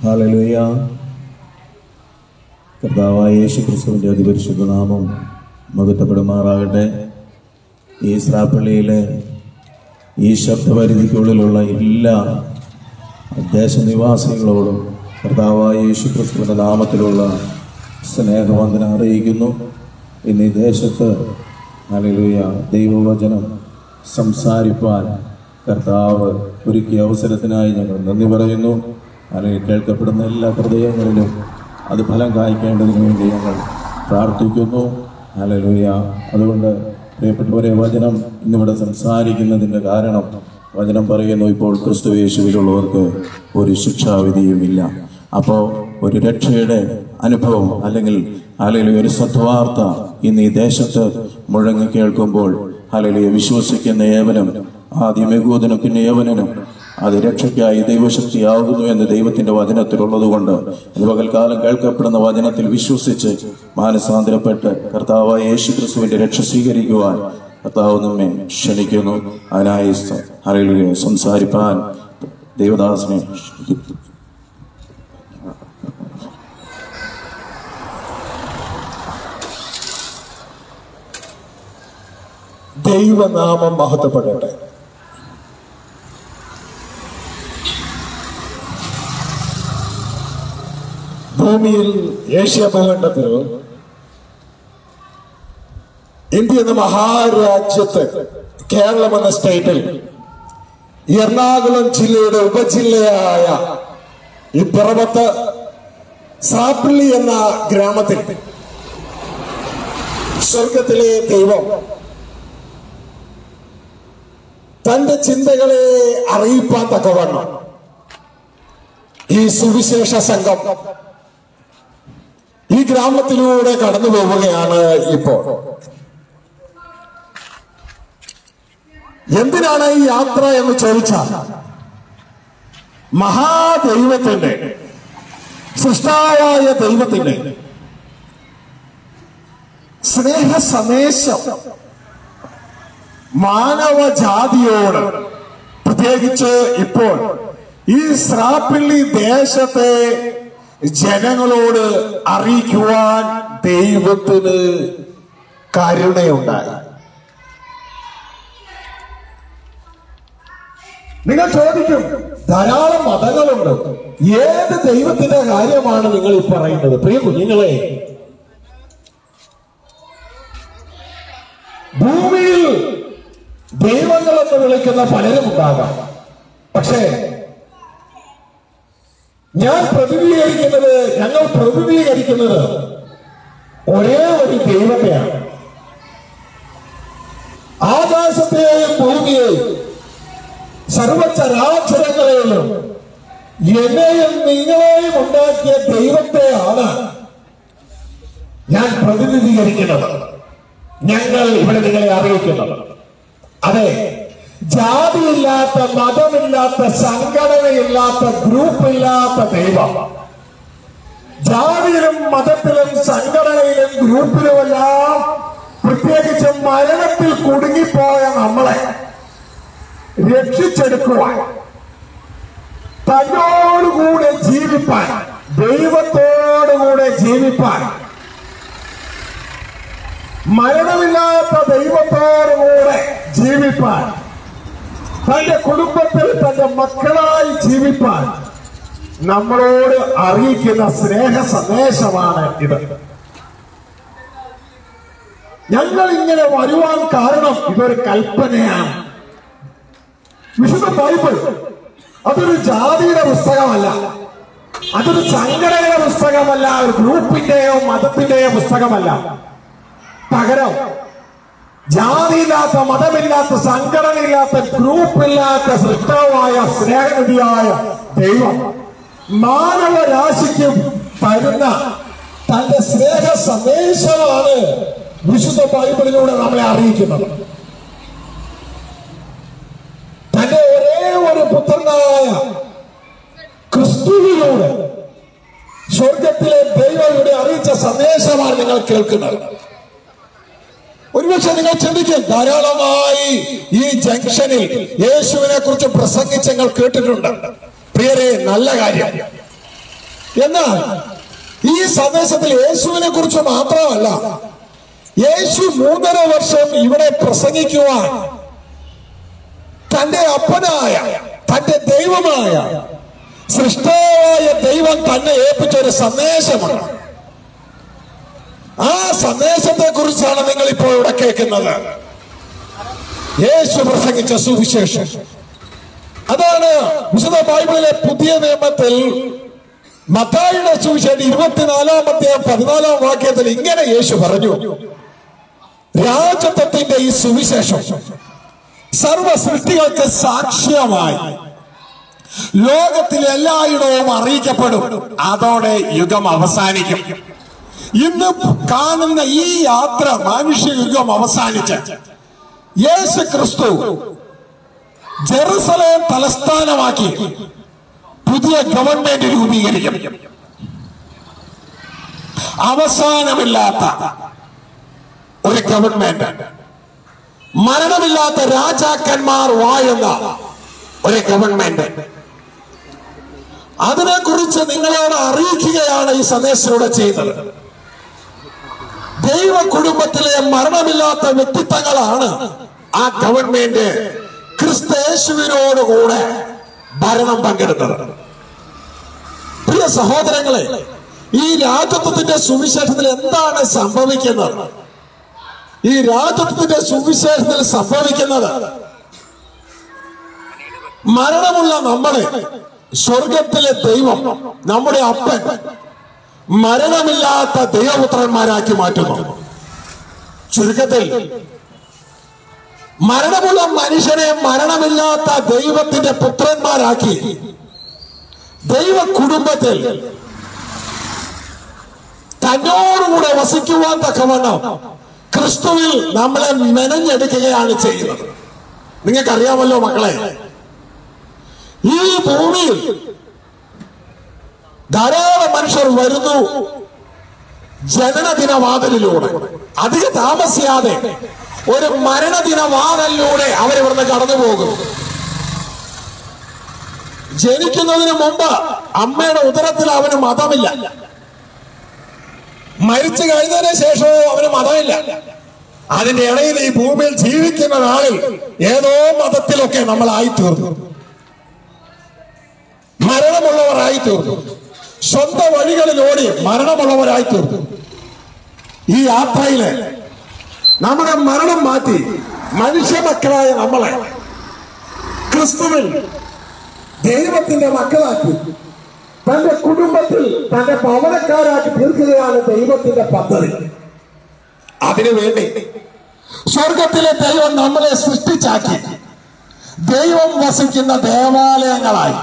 ഹാലലുയ കർത്താവായ യേശു ക്രിസ്തുവിൻ്റെ അതിപരിശുദ്ധ നാമം മകത്തപ്പെടുമാറാകട്ടെ ഈ സ്രാപ്പള്ളിയിലെ ഈ ശബ്ദപരിധിക്കുള്ളിലുള്ള എല്ലാ ദേശനിവാസികളോടും കർത്താവായ യേശു ക്രിസ്തുവിൻ്റെ നാമത്തിലുള്ള സ്നേഹവന്ദനം അറിയിക്കുന്നു ഇന്ന് ഈ ദേശത്ത് ഹല്ലേലൂയ ദൈവവചനം സംസാരിപ്പാൻ കർത്താവ് ഒരുക്കിയ അവസരത്തിനായി ഞങ്ങൾ നന്ദി പറയുന്നു അല്ലെങ്കിൽ കേൾക്കപ്പെടുന്ന എല്ലാ ഹൃദയങ്ങളിലും അത് ഫലം കായ്ക്കേണ്ടതിന് വേണ്ടി ഞങ്ങൾ പ്രാർത്ഥിക്കുന്നു ഹല്ലേലൂയ അതുകൊണ്ട് പ്രിയപ്പെട്ടവരെ വചനം ഇന്നിവിടെ സംസാരിക്കുന്നതിൻ്റെ കാരണം വചനം പറയുന്നു ഇപ്പോൾ ക്രിസ്തു യേശുവിലുള്ളവർക്ക് ഒരു ശിക്ഷാവിധിയുമില്ല അപ്പോൾ ഒരു രക്ഷയുടെ അനുഭവം അല്ലെങ്കിൽ അല്ലെങ്കിൽ ഒരു സത്വാർത്ത ഇന്ന് ഈ ദേശത്ത് മുഴങ്ങി കേൾക്കുമ്പോൾ അല്ലെങ്കിൽ വിശ്വസിക്കുന്ന ഏവനും ആദ്യം യഹൂദനും പിന്നെ യവനനും അത് രക്ഷയ്ക്കായി ദൈവശക്തിയാകുന്നു എന്ന് ദൈവത്തിന്റെ വചനത്തിലുള്ളത് കൊണ്ട് ഇത് പകൽക്കാലം കേൾക്കപ്പെടുന്ന വചനത്തിൽ വിശ്വസിച്ച് മാനസാന്തരപ്പെട്ട് കർത്താവായ യേശു ക്രിസ്തുവിന്റെ രക്ഷ സ്വീകരിക്കുവാൻ കർത്താവ് നമ്മെ ക്ഷണിക്കുന്നു അതിനായി അറിയുക സംസാരിപ്പാൻ ദൈവദാസനെ ക്ഷണിക്കുന്നു. ദൈവനാമം മഹത്വപ്പെടട്ടെ ഭൂമിയിൽ ഏഷ്യ ഭൂഖണ്ഡത്തിൽ ഇന്ത്യ എന്ന മഹാരാജ്യത്ത് കേരളം എന്ന സ്റ്റേറ്റിൽ എറണാകുളം ജില്ലയുടെ ഉപജില്ലയായ ഈ പിറവത്ത് സാപ്പിള്ളി എന്ന ഗ്രാമത്തിൽ സ്വർഗത്തിലെ ദൈവം തന്റെ ചിന്തകളെ അറിയിപ്പാൻ തക്കവണ്ണം ഈ സുവിശേഷ സംഘം ഈ ഗ്രാമത്തിലൂടെ കടന്നു പോവുകയാണ് ഇപ്പോൾ എന്തിനാണ് ഈ യാത്ര എന്ന് ചോദിച്ചാൽ മഹാദൈവത്തിന്റെ സൃഷ്ടാവായ ദൈവത്തിന്റെ സ്നേഹ സന്ദേശം മാനവജാതിയോട് പ്രത്യേകിച്ച് ഇപ്പോൾ ഈ സ്രാപ്പിള്ളി ദേശത്തെ ജനങ്ങളോട് അറിയിക്കുവാൻ ദൈവത്തിന് കരുണയുണ്ടായി നിങ്ങൾ ചോദിക്കും ധാരാളം മതങ്ങളുണ്ട് ഏത് ദൈവത്തിന്റെ കാര്യമാണ് നിങ്ങൾ ഈ പറയുന്നത് പ്രിയ കുഞ്ഞുങ്ങളെ ഭൂമിയിൽ ദൈവങ്ങൾ എന്ന് വിളിക്കുന്ന പലരും ഉണ്ടാകാം പക്ഷേ ഞാൻ പ്രതിനിധീകരിക്കുന്നത് ഞങ്ങൾ പ്രതിനിധീകരിക്കുന്നത് ഒരേ ഒരു ദൈവത്തെയാണ് ആകാശത്തെയും ഭൂമിയെയും സർവചരാചരങ്ങളെയും എന്നെയും നിങ്ങളെയും ഉണ്ടാക്കിയ ദൈവത്തെയാണ് ഞാൻ പ്രതിനിധീകരിക്കുന്നത് ഞങ്ങൾ ഇവിടെ നിങ്ങളെ അറിയിക്കുന്നത് അതെ ജാതിയില്ലാത്ത മതമില്ലാത്ത സംഘടനയില്ലാത്ത ഗ്രൂപ്പില്ലാത്ത ദൈവം ജാതിയിലും മതത്തിലും സംഘടനയിലും ഗ്രൂപ്പിലുമെല്ലാം പ്രത്യേകിച്ച് മരണത്തിൽ കുടുങ്ങിപ്പോയ നമ്മളെ രക്ഷിച്ചെടുക്കുവാൻ തന്നോടുകൂടെ ജീവിപ്പാൻ ദൈവത്തോടുകൂടെ ജീവിപ്പാൻ മരണമില്ലാത്ത ദൈവത്തോടുകൂടെ ജീവിപ്പാൻ തന്റെ കുടുംബത്തിൽ തന്റെ മക്കളായി ജീവിപ്പാൻ നമ്മളോട് അറിയിക്കുന്ന സ്നേഹ സന്ദേശമാണ് ഇത് ഞങ്ങൾ ഇങ്ങനെ വരുവാൻ കാരണം ഇതൊരു കൽപ്പനയാണ് വിശുദ്ധ ബൈബിൾ അതൊരു ജാതിയുടെ പുസ്തകമല്ല അതൊരു സംഘടനയുടെ പുസ്തകമല്ല ഒരു ഗ്രൂപ്പിന്റെയോ മതത്തിന്റെയോ പുസ്തകമല്ല പകരം ജാതിയില്ലാത്ത മതമില്ലാത്ത സംഘടനയില്ലാത്ത ഗ്രൂപ്പില്ലാത്ത സൃഷ്ടാവായ സ്നേഹനിധിയായ ദൈവം മാനവരാശിക്ക് തരുന്ന തന്റെ സ്നേഹ സന്ദേശമാണ് വിശുദ്ധ ബൈബിളിലൂടെ നമ്മളെ അറിയിക്കുന്നത് തന്റെ ഒരേ ഒരു പുത്രനായ ക്രിസ്തുവിലൂടെ സ്വർഗത്തിലെ ദൈവം ഇവിടെ അറിയിച്ച സന്ദേശമാണ് നിങ്ങൾ കേൾക്കുന്നത് ഒരുപക്ഷെ നിങ്ങൾ ചിന്തിക്കും ധാരാളമായി ഈ ജംഗ്ഷനിൽ യേശുവിനെ കുറിച്ച് പ്രസംഗിച്ച് നിങ്ങൾ കേട്ടിട്ടുണ്ട് പ്രിയരെ നല്ല കാര്യം എന്നാൽ ഈ സന്ദേശത്തിൽ യേശുവിനെ കുറിച്ച് മാത്രമല്ല യേശു മൂന്നര വർഷം ഇവിടെ പ്രസംഗിക്കുവാൻ തന്റെ അപ്പനായ തന്റെ ദൈവമായ സൃഷ്ടാവായ ദൈവം തന്നെ ഏൽപ്പിച്ച ഒരു സന്ദേശമാണ് ആ സന്ദേശത്തെ കുറിച്ചാണ് നിങ്ങൾ ഇപ്പോൾ ഇവിടെ കേൾക്കുന്നത് യേശു പ്രസംഗിച്ച സുവിശേഷം അതാണ് വിശുദ്ധ ബൈബിളിലെ പുതിയ നിയമത്തിൽ മത്തായിയുടെ സുവിശേഷം ഇരുപത്തിനാലാമത്തെ പതിനാലാം വാക്യത്തിൽ ഇങ്ങനെ യേശു പറഞ്ഞു രാജത്വത്തിന്റെ ഈ സുവിശേഷം സർവ സൃഷ്ടികൾക്ക് സാക്ഷ്യമായി ലോകത്തിൽ എല്ലായിടവും അറിയിക്കപ്പെടും അതോടെ യുഗം അവസാനിക്കും ഇന്ന് കാണുന്ന ഈ യാത്ര മനുഷ്യ യുഗം അവസാനിച്ച് യേശു ക്രിസ്തു ജെറുസലേം തലസ്ഥാനമാക്കി പുതിയ ഗവൺമെന്റ് രൂപീകരിക്കും അവസാനമില്ലാത്ത ഒരു ഗവൺമെന്റ് മരണമില്ലാത്ത രാജാക്കന്മാർ വാഴുന്ന ഒരു ഗവൺമെന്റ് അതിനെക്കുറിച്ച് നിങ്ങളോട് അറിയിക്കുകയാണ് ഈ സന്ദേശത്തിലൂടെ ചെയ്തത് ദൈവ കുടുംബത്തിലെ മരണമില്ലാത്ത വ്യക്തിത്വങ്ങളാണ് ആ ഗവൺമെന്റ് ക്രിസ്തേശുവിനോടുകൂടെ ഭരണം പങ്കെടുത്തത് പ്രിയ സഹോദരങ്ങളെ ഈ രാജത്വത്തിന്റെ സുവിശേഷത്തിൽ എന്താണ് സംഭവിക്കുന്നത് ഈ രാജത്വത്തിന്റെ സുവിശേഷത്തിൽ സംഭവിക്കുന്നത് മരണമുള്ള നമ്മളെ സ്വർഗത്തിലെ ദൈവം നമ്മുടെ അപ്പൻ മരണമില്ലാത്ത ദൈവപുത്രന്മാരാക്കി മാറ്റുന്നു ചുരുക്കത്തിൽ മരണമുള്ള മനുഷ്യനെ മരണമില്ലാത്ത ദൈവത്തിന്റെ പുത്രന്മാരാക്കി ദൈവ കുടുംബത്തിൽ തന്നോടുകൂടെ വസിക്കുവാൻ തക്കവണ്ണം ക്രിസ്തുവിൽ നമ്മളെ മെനഞ്ഞെടുക്കുകയാണ് ചെയ്യുന്നത് നിങ്ങൾക്കറിയാമല്ലോ മക്കളെ ഈ ഭൂമിയിൽ ധാരാളം മനുഷ്യർ വരുന്നു ജനനദിനവാതിലിലൂടെ അധികം താമസിയാതെ ഒരു മരണദിനവാതിലൂടെ അവരിവിടുന്ന് കടന്നു പോകും ജനിക്കുന്നതിന് മുമ്പ് അമ്മയുടെ ഉദരത്തിൽ അവന് മതമില്ല മരിച്ചു കഴിഞ്ഞതിന് ശേഷവും അവന് മതമില്ല അതിന്റെ ഇടയിൽ ഈ ഭൂമിയിൽ ജീവിക്കുന്ന നാളിൽ ഏതോ മതത്തിലൊക്കെ നമ്മളായി തീർന്നു മരണമുള്ളവരായി തീർന്നു സ്വന്തം വഴികളിലോടി മരണമുള്ളവരായി തീർന്നു ഈ യാത്രയില് നമ്മുടെ മരണം മാറ്റി മനുഷ്യ മക്കളായ നമ്മളെ ക്രിസ്തുവിൽ ദൈവത്തിന്റെ മക്കളാക്കി തന്റെ കുടുംബത്തിൽ തന്റെ പവനക്കാരാക്കി തീർക്കുകയാണ് ദൈവത്തിന്റെ പദ്ധതി അതിനുവേണ്ടി സ്വർഗത്തിലെ ദൈവം നമ്മളെ സൃഷ്ടിച്ചാക്കി ദൈവം വസിക്കുന്ന ദേവാലയങ്ങളായി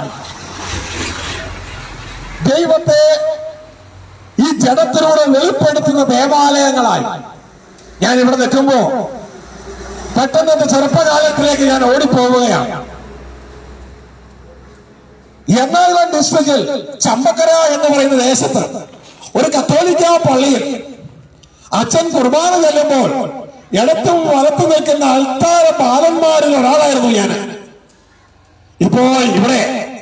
ദൈവത്തെ ഈ ജഡത്തിലൂടെ വെളിപ്പെടുത്തുന്ന ദേവാലയങ്ങളായി ഞാൻ ഇവിടെ നിൽക്കുമ്പോ പെട്ടെന്ന് എന്റെ ചെറുപ്പകാലത്തിലേക്ക് ഞാൻ ഓടിപ്പോവുകയാണ് എറണാകുളം ഡിസ്ട്രിക്റ്റിൽ ചമ്പക്കര എന്ന് പറയുന്ന ദേശത്ത് ഒരു കത്തോലിക്ക പള്ളിയിൽ അച്ഛൻ കുർബാന ചെല്ലുമ്പോൾ ഇടത്തും വലത്തും നിൽക്കുന്ന അൾത്താര ബാലന്മാരിൽ ഒരാളായിരുന്നു ഞാൻ ഇപ്പോ ഇവിടെ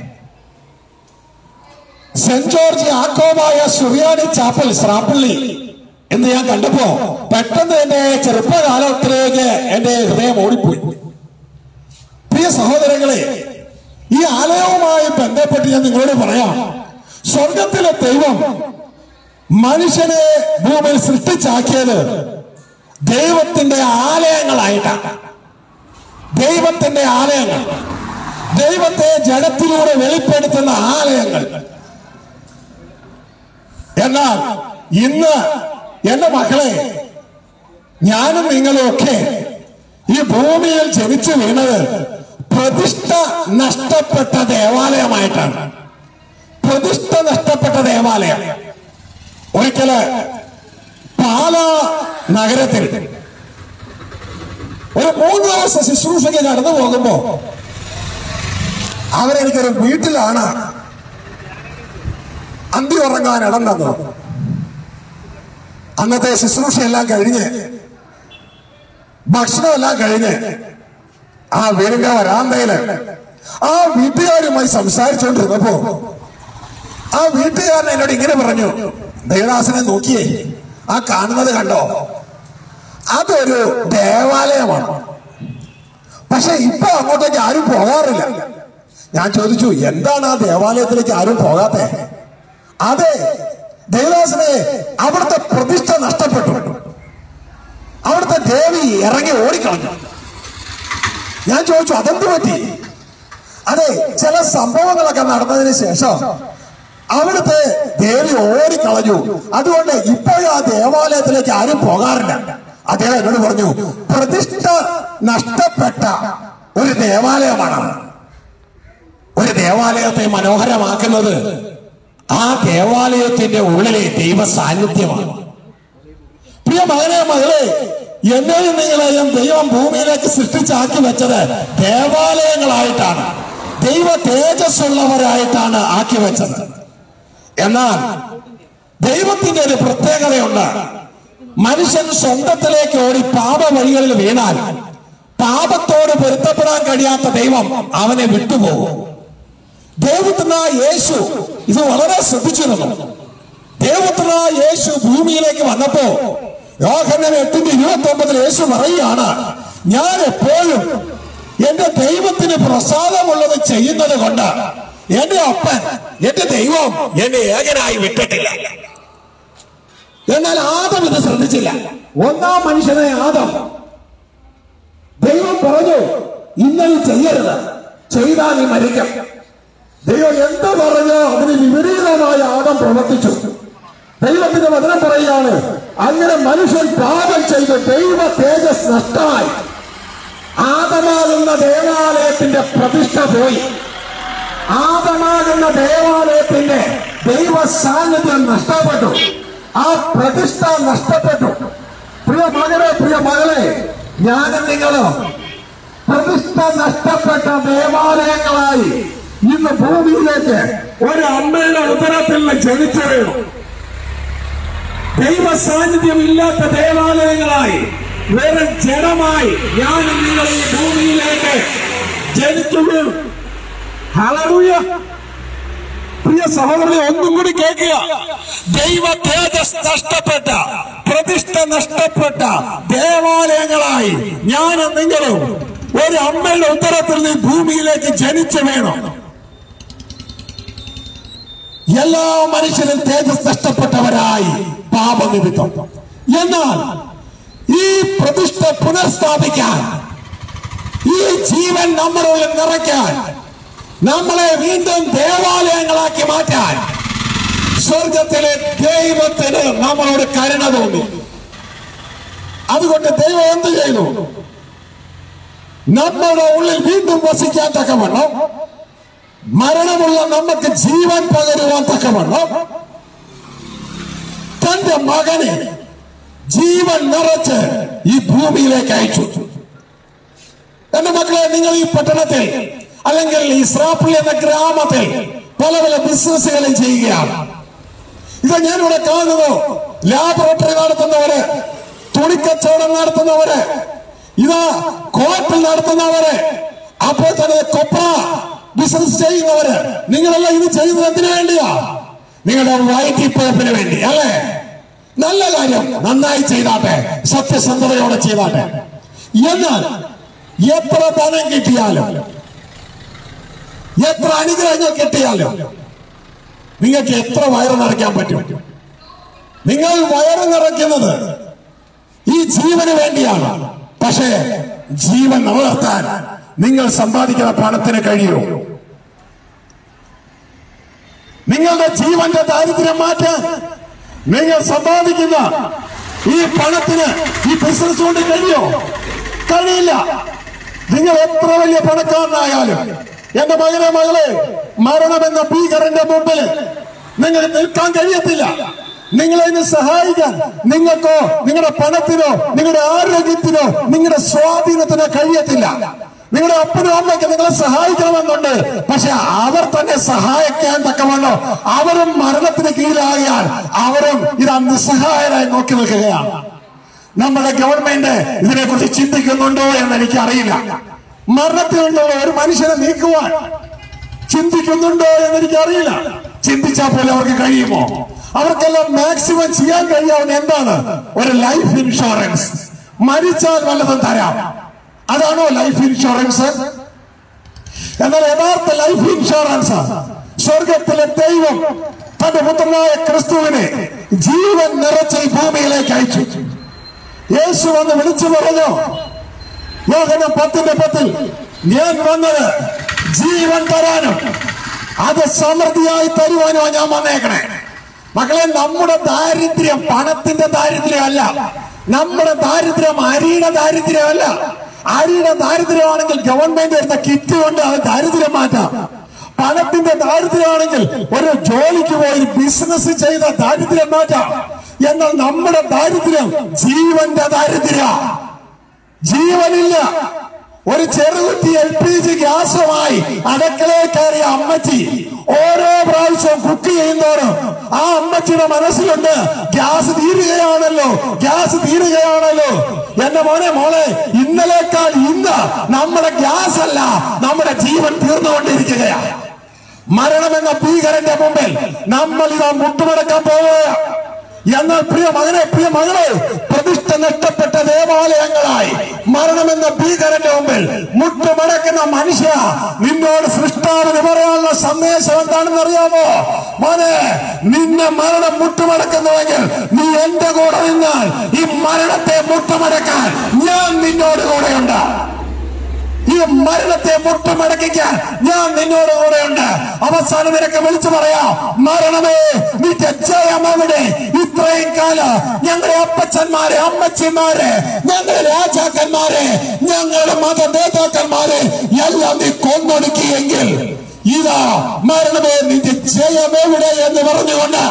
സെന്റ് ജോർജ് ആക്കോമായ സുറിയാനി ചാപ്പൽ സ്രാപ്പള്ളി എന്ന് ഞാൻ കണ്ടപ്പോ പെട്ടെന്ന് എന്റെ ചെറുപ്പകാലത്തിലേക്ക് എന്റെ ഹൃദയം ഓടിപ്പോയി പ്രിയ സഹോദരങ്ങളെ ഈ ആലയവുമായി ബന്ധപ്പെട്ട് ഞാൻ നിങ്ങളോട് പറയാം സ്വർഗത്തിലെ ദൈവം മനുഷ്യനെ ഭൂമിയിൽ സൃഷ്ടിച്ചാക്കിയത് ദൈവത്തിന്റെ ആലയങ്ങളായിട്ടാണ് ദൈവത്തിന്റെ ആലയങ്ങൾ ദൈവത്തെ ജഡത്തിലൂടെ വെളിപ്പെടുത്തുന്ന ആലയങ്ങൾ എന്നാൽ ഇന്ന് എന്റെ മക്കളെ ഞാനും നിങ്ങളും ഒക്കെ ഈ ഭൂമിയിൽ ജനിച്ചു വീണത് പ്രതിഷ്ഠ നഷ്ടപ്പെട്ട ദേവാലയമായിട്ടാണ് പ്രതിഷ്ഠ നഷ്ടപ്പെട്ട ദേവാലയം ഒരിക്കല് പാല നഗരത്തിൽ ഒരു മൂന്ന് ദിവസം ശുശ്രൂഷയ്ക്ക് കടന്നു പോകുമ്പോ അവരെനിക്കൊരു വീട്ടിലാണ് അന്തി ഉറങ്ങാൻ ഇടം തന്നത് അന്നത്തെ ശുശ്രൂഷയെല്ലാം കഴിഞ്ഞ് ഭക്ഷണമെല്ലാം കഴിഞ്ഞ് ആ വീടിന്റെ വരാന്തയില് ആ വീട്ടുകാരുമായി സംസാരിച്ചുകൊണ്ടിരുന്നപ്പോ ആ വീട്ടുകാരൻ എന്നോട് ഇങ്ങനെ പറഞ്ഞു ദേവദാസനെ നോക്കിയേ ആ കാണുന്നത് കണ്ടോ അതൊരു ദേവാലയമാണ് പക്ഷെ ഇപ്പൊ അങ്ങോട്ടേക്ക് ആരും പോകാറില്ല ഞാൻ ചോദിച്ചു എന്താണ് ആ ദേവാലയത്തിലേക്ക് ആരും പോകാത്തെ അതെ ദേവദാസനെ അവിടുത്തെ പ്രതിഷ്ഠ നഷ്ടപ്പെട്ടു അവിടുത്തെ ദേവി ഇറങ്ങി ഓടിക്കളഞ്ഞു ഞാൻ ചോദിച്ചു അതെന്ത് പറ്റി അതെ ചില സംഭവങ്ങളൊക്കെ നടന്നതിന് ശേഷം അവിടുത്തെ ദേവി ഓടിക്കളഞ്ഞു അതുകൊണ്ട് ഇപ്പോൾ ആ ദേവാലയത്തിലേക്ക് ആരും പോകാറില്ല അദ്ദേഹം എന്നോട് പറഞ്ഞു പ്രതിഷ്ഠ നഷ്ടപ്പെട്ട ഒരു ദേവാലയമാണ് ഒരു ദേവാലയത്തെ മനോഹരമാക്കുന്നത് ആ ദേവാലയത്തിന്റെ ഉള്ളിലെ ദൈവ സാന്നിധ്യമാണ് പ്രിയ മകനെ മകളെ എന്നെയും നിങ്ങളെയും ദൈവം ഭൂമിയിലേക്ക് സൃഷ്ടിച്ചാക്കി വെച്ചത് ദേവാലയങ്ങളായിട്ടാണ് ദൈവ തേജസ്സുള്ളവരായിട്ടാണ് ആക്കി വെച്ചത് എന്നാൽ ദൈവത്തിന്റെ ഒരു പ്രത്യേകതയുണ്ട് മനുഷ്യൻ സ്വന്തത്തിലേക്ക് ഓടി പാപ വഴികളിൽ വീണാൽ പാപത്തോട് പൊരുത്തപ്പെടാൻ കഴിയാത്ത ദൈവം അവനെ വിട്ടുപോകും ദൈവത്തിനായ യേശു ഇത് വളരെ ശ്രദ്ധിച്ചിരുന്നു ദൈവത്തിനായ യേശു ഭൂമിയിലേക്ക് വന്നപ്പോ യോഹന്നൻ എട്ടിന്റെ ഇരുപത്തി ഒമ്പതിൽ യേശു പറയുകയാണ് ഞാൻ എപ്പോഴും എന്റെ ദൈവത്തിന് പ്രസാദമുള്ളത് ചെയ്യുന്നത് കൊണ്ട് എന്റെ അപ്പൻ എന്റെ ദൈവം എന്നെ ഏകനായി വിട്ടിട്ടില്ല എന്നാൽ ആദം ഇത് ശ്രദ്ധിച്ചില്ല ഒന്നാം മനുഷ്യനെ ആദം ദൈവം പറഞ്ഞു ഇന്നത് ചെയ്യരുത് ചെയ്താൽ നീ മരിക്കും ദൈവം എന്ത് പറഞ്ഞോ അതിന് വിപരീതമായ ആദം പ്രവർത്തിച്ചു ദൈവത്തിന്റെ വചനം പറയുകയാണ് അങ്ങനെ മനുഷ്യൻ പാപം ചെയ്ത് ദൈവ തേജസ് നഷ്ടമായി ആദമാകുന്ന ദേവാലയത്തിന്റെ പ്രതിഷ്ഠ പോയി ആദമാകുന്ന ദേവാലയത്തിന്റെ ദൈവ സാന്നിധ്യം നഷ്ടപ്പെട്ടു ആ പ്രതിഷ്ഠ നഷ്ടപ്പെട്ടു പ്രിയ മകനെ പ്രിയ മകളെ ഞാനും നിങ്ങളും പ്രതിഷ്ഠ നഷ്ടപ്പെട്ട ദേവാലയങ്ങളായി ഇന്ന് ഭൂമിയിലേക്ക് ഒരു അമ്മയുടെ ഉദരത്തിൽ നിന്ന് ജനിച്ചു വീണു ദൈവ സാന്നിധ്യം ഇല്ലാത്ത ദേവാലയങ്ങളായി വെറും ജഡമായി ഞാനും നിങ്ങൾ ഈ ഭൂമിയിലേക്ക് ജനിച്ചു വീണു ഹല്ലേലൂയ പ്രിയ സഹോദരനെ ഒന്നും കൂടി കേൾക്കുക ദൈവ തേജസ് നഷ്ടപ്പെട്ട പ്രതിഷ്ഠ നഷ്ടപ്പെട്ട ദേവാലയങ്ങളായി ഞാനും നിങ്ങളും ഒരു അമ്മയുടെ ഉത്തരത്തിൽ നിന്ന് ഭൂമിയിലേക്ക് ജനിച്ചു വേണം എല്ലാ മനുഷ്യരും തേജസ് നഷ്ടപ്പെട്ടവരായി പാപനിമിത്തം എന്നാൽ ഈ പ്രതിഷ്ഠ പുനഃസ്ഥാപിക്കാൻ ഈ ജീവൻ നമ്മുടെ ഉള്ളിൽ നിറയ്ക്കാൻ നമ്മളെ വീണ്ടും ദേവാലയങ്ങളാക്കി മാറ്റാൻ സ്വർഗത്തിലെ ദൈവത്തിന് നമ്മളോട് കരുണ തോന്നി അതുകൊണ്ട് ദൈവം എന്ത് ചെയ്തു നമ്മുടെ ഉള്ളിൽ വീണ്ടും വസിക്കാൻ തക്കവണ്ണം മരണമുള്ള നമുക്ക് ജീവൻ പകരുവാൻ തക്കവണ്ണം തന്റെ മകനെ ജീവൻ നിറച്ച് ഈ ഭൂമിയിലേക്ക് അയച്ചു എന്റെ മക്കളെ നിങ്ങൾ ഈ പട്ടണത്തിൽ അല്ലെങ്കിൽ ഇസ്രാപ്പള്ളി എന്ന ഗ്രാമത്തിൽ പല പല ബിസിനസ്സുകളും ചെയ്യുകയാണ് ഇത് ഞാനിവിടെ കാണുന്നു ലാബറട്ടറി നടത്തുന്നവര് തുണിക്കച്ചവടം നടത്തുന്നവര് ഇതാ കോട്ടിൽ നടത്തുന്നവര് അപ്പോൾ തന്നെ കൊപ്ര ബിസിനസ് ചെയ്യുന്നവര് നിങ്ങളെല്ലാം ഇത് ചെയ്യുന്നത് എന്തിനു വേണ്ടിയാ നിങ്ങളുടെ വയറ്റിപ്പഴപ്പിന് വേണ്ടി അല്ലേ നല്ല കാര്യം നന്നായി ചെയ്താട്ടെ സത്യസന്ധതയോടെ ചെയ്താട്ടെ എന്നാൽ എത്ര പണം കിട്ടിയാലും എത്ര അനുഗ്രഹങ്ങൾ കിട്ടിയാലും നിങ്ങൾക്ക് എത്ര വയറ് നിറയ്ക്കാൻ പറ്റും നിങ്ങൾ വയറ് നിറയ്ക്കുന്നത് ഈ ജീവന് വേണ്ടിയാണ് പക്ഷേ ജീവൻ നിലനിർത്താൻ നിങ്ങൾ സമ്പാദിക്കുന്ന പണത്തിന് കഴിയൂ നിങ്ങളുടെ ജീവന്റെ ദാരിദ്ര്യം മാറ്റാൻ നിങ്ങൾ സമ്പാദിക്കുന്ന ഈ പണത്തിന് ഈ ബിസിനസ് കൊണ്ട് കഴിയോ കഴിയില്ല നിങ്ങൾ എത്ര വലിയ പണക്കാരനായാലും എന്റെ മകനെ മകളെ മരണമെന്ന ഭീകരന്റെ മുമ്പിൽ നിങ്ങൾ നിൽക്കാൻ കഴിയത്തില്ല നിങ്ങളെ ഇന്ന് സഹായിക്കാൻ നിങ്ങൾക്കോ നിങ്ങളുടെ പണത്തിനോ നിങ്ങളുടെ ആരോഗ്യത്തിനോ നിങ്ങളുടെ സ്വാധീനത്തിനോ കഴിയത്തില്ല നിങ്ങളുടെ അപ്പനും അമ്മയ്ക്ക് നിങ്ങളെ സഹായിക്കണമെന്നുണ്ട് പക്ഷെ അവർ തന്നെ സഹായിക്കാൻ തക്കവണ്ണോ അവരും മരണത്തിന് കീഴിലാകിയാൽ അവരും ഇതാ നിസ്സഹായരായി നോക്കി നിൽക്കുകയാണ് നമ്മുടെ ഗവൺമെന്റ് ഇതിനെക്കുറിച്ച് ചിന്തിക്കുന്നുണ്ടോ എന്ന് എനിക്ക് അറിയില്ല മരണത്തിൽ നിന്നുള്ള ഒരു മനുഷ്യനെ നീക്കുവാൻ ചിന്തിക്കുന്നുണ്ടോ എന്ന് എനിക്ക് അറിയില്ല ചിന്തിച്ചാൽ പോലും അവർക്ക് കഴിയുമോ അവർക്കെല്ലാം മാക്സിമം ചെയ്യാൻ കഴിയാവുന്ന എന്താണ് ഒരു ലൈഫ് ഇൻഷുറൻസ് മരിച്ചാൽ വല്ലതും തരാം അതാണോ ലൈഫ് ഇൻഷുറൻസ് എന്നാൽ യഥാർത്ഥ ലൈഫ് ഇൻഷുറൻസ് സ്വർഗത്തിലെ ദൈവം തന്റെ പുത്രനായ ക്രിസ്തുവിനെ ജീവൻ നിറച്ച് ഈ ഭൂമിയിലേക്ക് അയച്ചു യേശു വന്ന് വിളിച്ചു പറഞ്ഞു യോഹനം പത്തിന്റെ പത്തിൽ ഞാൻ വന്നത് ജീവൻ തരാനും അത് സമൃദ്ധിയായി തരുവാനോ ഞാൻ വന്നേക്കണേ മക്കളെ നമ്മുടെ ദാരിദ്ര്യം പണത്തിന്റെ ദാരിദ്ര്യമല്ല നമ്മുടെ ദാരിദ്ര്യം അരിയുടെ ദാരിദ്ര്യമല്ല അരിയുടെ ദാരിദ്ര്യമാണെങ്കിൽ ഗവൺമെന്റ് എടുത്ത കിറ്റ് കൊണ്ട് അത് ദാരിദ്ര്യം മാറ്റാം പണത്തിന്റെ ദാരിദ്ര്യമാണെങ്കിൽ ഒരു ജോലിക്ക് പോയി ബിസിനസ് ചെയ്ത ദാരിദ്ര്യം മാറ്റാം എന്നാൽ നമ്മുടെ ദാരിദ്ര്യം ജീവന്റെ ദാരിദ്ര്യ ജീവനില്ല ഒരു ചെറുകുട്ടി എൽ പി ജി ഗ്യാസുമായി അടുക്കളയിൽ കയറിയ അമ്മച്ചി ഓരോ പ്രാവശ്യവും കുക്ക് ചെയ്യുന്നോറും ആ അമ്മച്ചിയുടെ മനസ്സിലുണ്ട് ഗ്യാസ് തീരുകയാണല്ലോ ഗ്യാസ് തീരുകയാണല്ലോ എന്റെ മോനെ മോളെ ഇന്നലേക്കാൾ ഇന്ന് നമ്മുടെ ഗ്യാസ് അല്ല നമ്മുടെ ജീവൻ തീർന്നുകൊണ്ടിരിക്കുകയാണ് മരണമെന്ന ഭീകരന്റെ മുമ്പിൽ നമ്മൾ ഇതാ മുട്ടുമടക്കാൻ പോവുക എന്നാൽ പ്രിയ മകനെ പ്രിയ മകളെ പ്രതിഷ്ഠ നഷ്ടപ്പെട്ട ദേവാലയങ്ങളായി മരണമെന്ന ഭീകരന്റെ മുമ്പിൽ മുട്ടുമടക്കുന്ന മനുഷ്യ നിന്നോട് സൃഷ്ടാവിന് പറയാനുള്ള സന്ദേശം എന്താണെന്ന് അറിയാമോ മോനെ നിന്നെ മരണം മുട്ടുമടക്കുന്നുവെങ്കിൽ നീ എന്റെ കൂടെ നിന്നാൽ ഈ മരണത്തെ മുട്ടുമടക്കാൻ ഞാൻ നിന്നോട് കൂടെയുണ്ട് ഈ മരണത്തെ മുട്ടുമടക്കിക്കാൻ ഞാൻ നിന്നോട് കൂടെയുണ്ട് അവസാനം നിനക്ക് വിളിച്ചു പറയാം മരണമേ നിന്റെ ജയം അവിടെ ഇത്രയും കാലം ഞങ്ങളുടെ അപ്പച്ചന്മാരെ അമ്മച്ചിമാരെ ഞങ്ങളുടെ രാജാക്കന്മാരെ ഞങ്ങളുടെ മത നേതാക്കന്മാരെ എല്ലാം നീ കൊന്നൊടുക്കിയെങ്കിൽ ഇതാ മരണമേ നിന്റെ ജയം എവിടെ എന്ന് പറഞ്ഞുകൊണ്ട്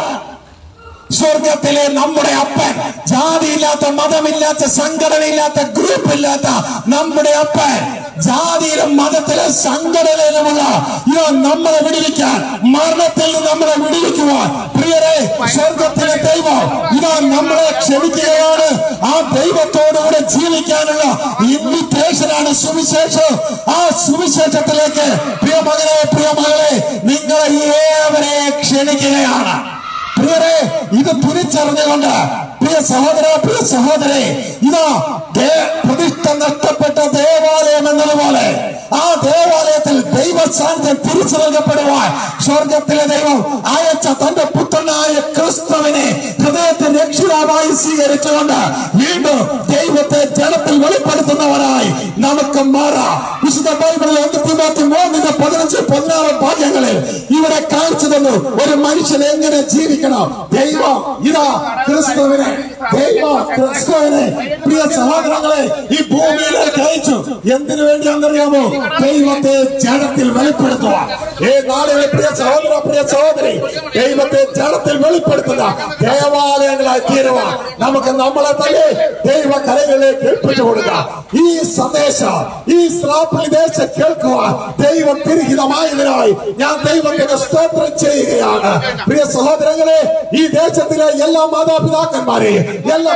സ്വർഗത്തിലെ നമ്മുടെ അപ്പൻ ജാതിയില്ലാത്ത മതമില്ലാത്ത സംഘടനയില്ലാത്ത ഗ്രൂപ്പ് ഇല്ലാത്ത നമ്മുടെ അപ്പൻ ജാതിയിലും മതത്തിലും സംഘടനയിലുമുള്ള ഇവ നമ്മളെ വിടുവിക്കാൻ മരണത്തിൽ നിന്ന് നമ്മളെ വിടുവിക്കുവാൻ പ്രിയരെ സ്വർഗത്തിലെ ദൈവം ഇതാ നമ്മളെ ക്ഷണിക്കുകയാണ് ആ ദൈവത്തോടുകൂടെ ജീവിക്കാനുള്ള ഇൻവിറ്റേഷനാണ് സുവിശേഷം ആ സുവിശേഷത്തിലേക്ക് പ്രിയ മകനെ പ്രിയ മകളെ നിങ്ങളെ ഏവരെ ക്ഷണിക്കുകയാണ് പ്രിയരെ ഇത് തിരിച്ചറിഞ്ഞുകൊണ്ട് പ്രിയ സഹോദര പ്രിയ സഹോദരെ ഇതാ ദേ- പ്രതിഷ്ഠ നഷ്ടപ്പെട്ട ദേവാലയം എന്നതുപോലെ ആ ദേവാലയത്തിൽ ദൈവ സാന്നിധ്യം തിരിച്ചു നൽകപ്പെടുവാൻ സ്വർഗത്തിലെ ദൈവം അയച്ച തന്റെ പുത്രനായ ക്രിസ്തുവിനെ ഹൃദയത്തിൽ രക്ഷിതാവായി സ്വീകരിച്ചുകൊണ്ട് വീണ്ടും ദൈവത്തെ ജനത്തിൽ വെളിപ്പെടുത്തുന്നവരായി നമുക്ക് മാറാം വിശുദ്ധ ബൈബിളിൽ ഒന്ന് തിമോത്തി മൂന്നിന്റെ പതിനഞ്ച് പതിനാറ് ഭാഗ്യങ്ങളിൽ ഇവിടെ കാണിച്ചു തന്നു ഒരു മനുഷ്യൻ എങ്ങനെ ജീവിക്കണം ദൈവം ഇതാ ക്രിസ്തുവിനെ ദൈവം ക്രിസ്തുവിനെ പ്രിയ സഹോദരങ്ങളെ ഈ ഭൂമിയിലേക്ക് അയച്ചു എന്തിനു വേണ്ടിയാണെന്നറിയാമോ ദൈവത്തെ ജനത്തിൽ വെളിപ്പെടുത്തുക ഏ നാളുകളിൽ പ്രിയ സഹോദര പ്രിയ സഹോദരി ദൈവത്തെ ജനത്തിൽ വെളിപ്പെടുത്തുക ദേവാലയങ്ങളായി തീരുക നമുക്ക് നമ്മളെ തന്നെ ദൈവ കലകളിലേക്ക് ഏൽപ്പിച്ചു കൊടുക്കുക ഈ സന്ദേശം ഈ ശ്രാപ്പിൽ ദേശം കേൾക്കുവാൻ ദൈവം തിരിഹിതമായതിനായി ഞാൻ ദൈവത്തിന് സ്തോത്രം ചെയ്യുകയാണ് പ്രിയ സഹോദരങ്ങളെ ഈ ദേശത്തിലെ എല്ലാ മാതാപിതാക്കന്മാരെയും എല്ലാ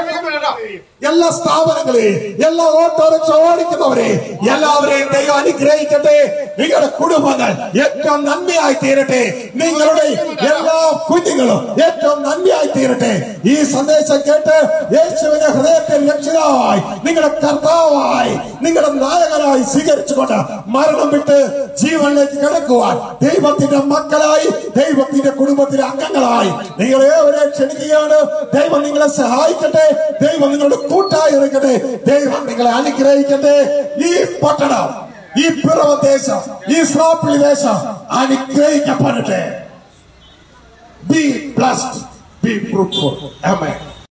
എല്ലാ സ്ഥാപനങ്ങളെയും എല്ലാ ഓട്ടോറിക്ഷ ഓടിക്കുന്നവരെ എല്ലാവരെയും ദൈവം അനുഗ്രഹിക്കട്ടെ നിങ്ങളുടെ കുടുംബങ്ങൾ ഏറ്റവും നന്മയായി തീരട്ടെ നിങ്ങളുടെ എല്ലാ കുഞ്ഞുങ്ങളും ഏറ്റവും നന്മയായി തീരട്ടെ ഈ സന്ദേശം കേട്ട് യേശുവിനെ ഹൃദയത്തിൽ രക്ഷിതാവായി നിങ്ങളുടെ കർത്താവായി നിങ്ങളുടെ നായകനായി സ്വീകരിച്ചുകൊണ്ട് മരണം വിട്ട് ജീവനിലേക്ക് കിടക്കുവാൻ ദൈവത്തിന്റെ മക്കളായി ദൈവത്തിന്റെ കുടുംബത്തിലെ അംഗങ്ങളായി നിങ്ങളെ ഏവരെ ക്ഷണിക്കുകയാണ് ദൈവം നിങ്ങളെ സഹായിക്കട്ടെ ദൈവം നിങ്ങളുടെ കൂട്ടായി ഇറക്കട്ടെ ദൈവം നിങ്ങളെ അനുഗ്രഹിക്കട്ടെ ഈ പട്ടണം ഈ പിറവ ദേശം ഈ സ്രാപ്പിളി ദേശം അനുഗ്രഹിക്കപ്പെടട്ടെ be blessed be fruitful amen